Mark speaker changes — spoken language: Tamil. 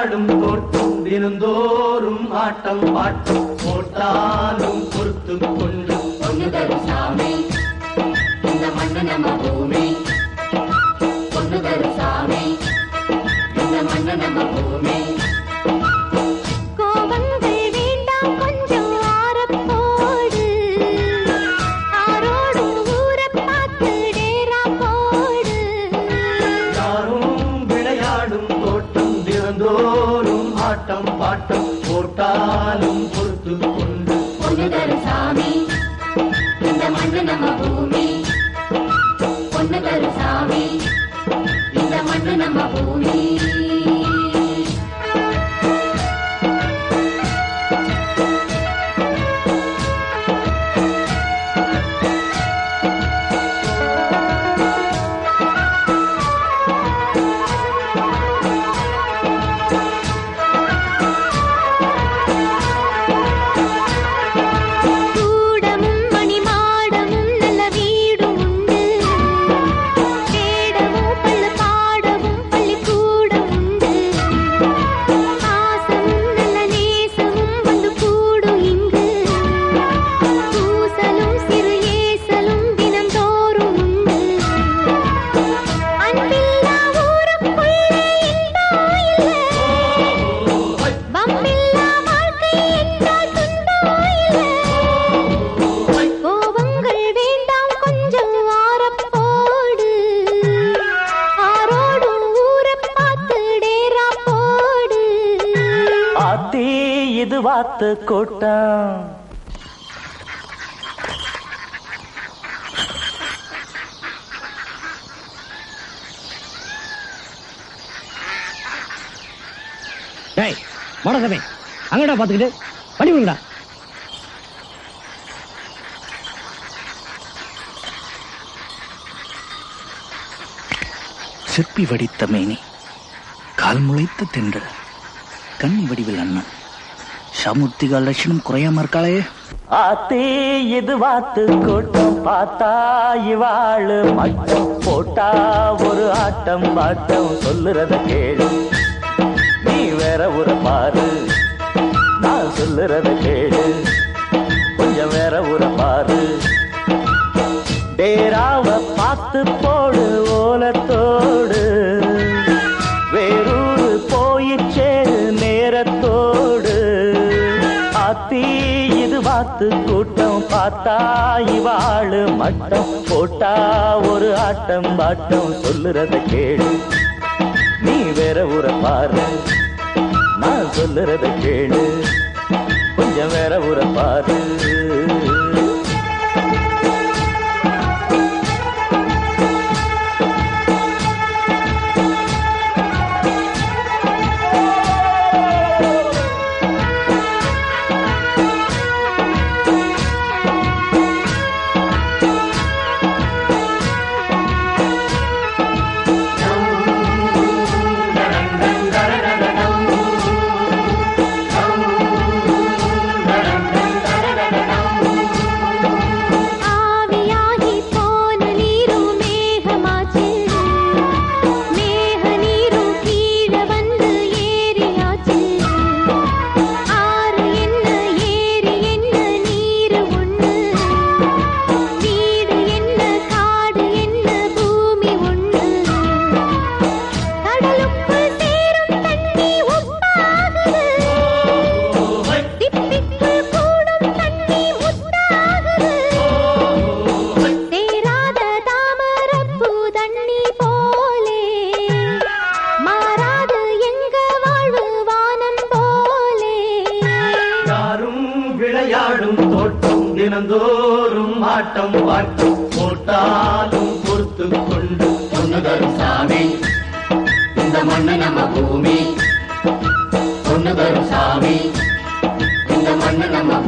Speaker 1: விளையாடும் தோட்டம் தினந்தோறும் ஆட்டம் பாட்டம் போட்டாலும் பொறுத்து கொண்டு
Speaker 2: பொண்ணு தரும் சாமி இந்த மண்ணு நம்ம பூமி பொண்ணு தரும் சாமி இந்த மண்ணு நம்ம பூமி
Speaker 3: கோபங்கள் வேண்டாம் கொஞ்சம் ஆரப்போடு ஆரோடும் ஊரப் பார்த்து டேரா போடு
Speaker 1: யாரும் விளையாடும் தோட்டம் தினந்தோறும் ஆட்டம் பாட்டம் போட்டாலும் பொறுத்து கொண்டு
Speaker 2: பொண்ணு தரும் சாமி இந்த மண்ணு நம்ம பூமி பொண்ணு தரும் சாமி இந்த மண்ணு நம்ம பூமி
Speaker 3: கூடமும் மணிமாடமும் நல்ல வீடும் உண்டு தேடவும் பள்ளு பாடவும் பள்ளிக்கூடம் உண்டு பாசமும் நல்ல நேசமும் வந்து கூடும் இங்கு பூசலும் சிறு ஏசலும் தினந்தோறும் உண்டு அன்பில்லா ஊருக்குள்ளே இன்பம் இல்லை வம்பில்லா வாழ்க்கை என்றால் துன்பம் இல்லை கோபங்கள் வேண்டாம் கொஞ்சம் ஆரப்போடு ஆரோடும் ஊரப் பார்த்து டேரா போடு
Speaker 1: ஆத்தி இது வாத்து கூட்டம்
Speaker 4: டேய் மடசபை அங்கடா பாத்துக்கிட்டு பண்ணி விடுங்கடா
Speaker 5: சிற்பி வடித்த மேனி கால் முளைத்த தென்றல் கண்ணி வடிவில் அண்ணன் சமுர்த்திகா லட்சணம் குறையாம இருக்காளே
Speaker 1: ஆத்தி இது வாத்து கூட்டம் பார்த்தா இவாளு மட்டம் போட்டா ஒரு ஆட்டம் பாட்டம் சொல்லுறத கேளு நீ வேற ஒரு பாரு நான் சொல்லுறத கேளு கொஞ்சம் வேற ஒரு பாரு டேராவ பார்த்து போடு ஓலத்தோடு வேறூரு போயிச்சே நேரத்தோடு ஆத்தி இது வாத்து கூட்டம் பார்த்தா இவாளு மட்டம் போட்டா ஒரு ஆட்டம் பாட்டம் சொல்லுறத கேளு நீ வேற ஊர பாரு நான் சொல்லுறத கேளு கொஞ்சம் வேற ஊர பாரு
Speaker 3: ஆவியாகி போன நீரும் மேகமாச்சு மேக நீரும் கீழ வந்து ஏரியாச்சு ஆறு என்ன ஏரி என்ன நீர் ஒண்ணு வீடு என்ன காடு என்ன பூமி ஒண்ணு கடலுக்குள் சேரும் தண்ணி உப்பாகுது திப்பிக்குள் கூடும் தண்ணி முத்தாகுது சேராத தாமரப்பூ தண்ணி போலே மாறாது எங்க வாழ்வு வானம் போலே
Speaker 1: யாரும் விளையாடும் தோட்டம் தினந்தோறும் ஆட்டம் பாட்டம் போட்டாலும் பொறுத்து கொண்டு
Speaker 2: பொண்ணு தரும் சாமி இந்த மண்ணு நம்ம பூமி பொண்ணு தரும் சாமி இந்த மண்ணு நம்ம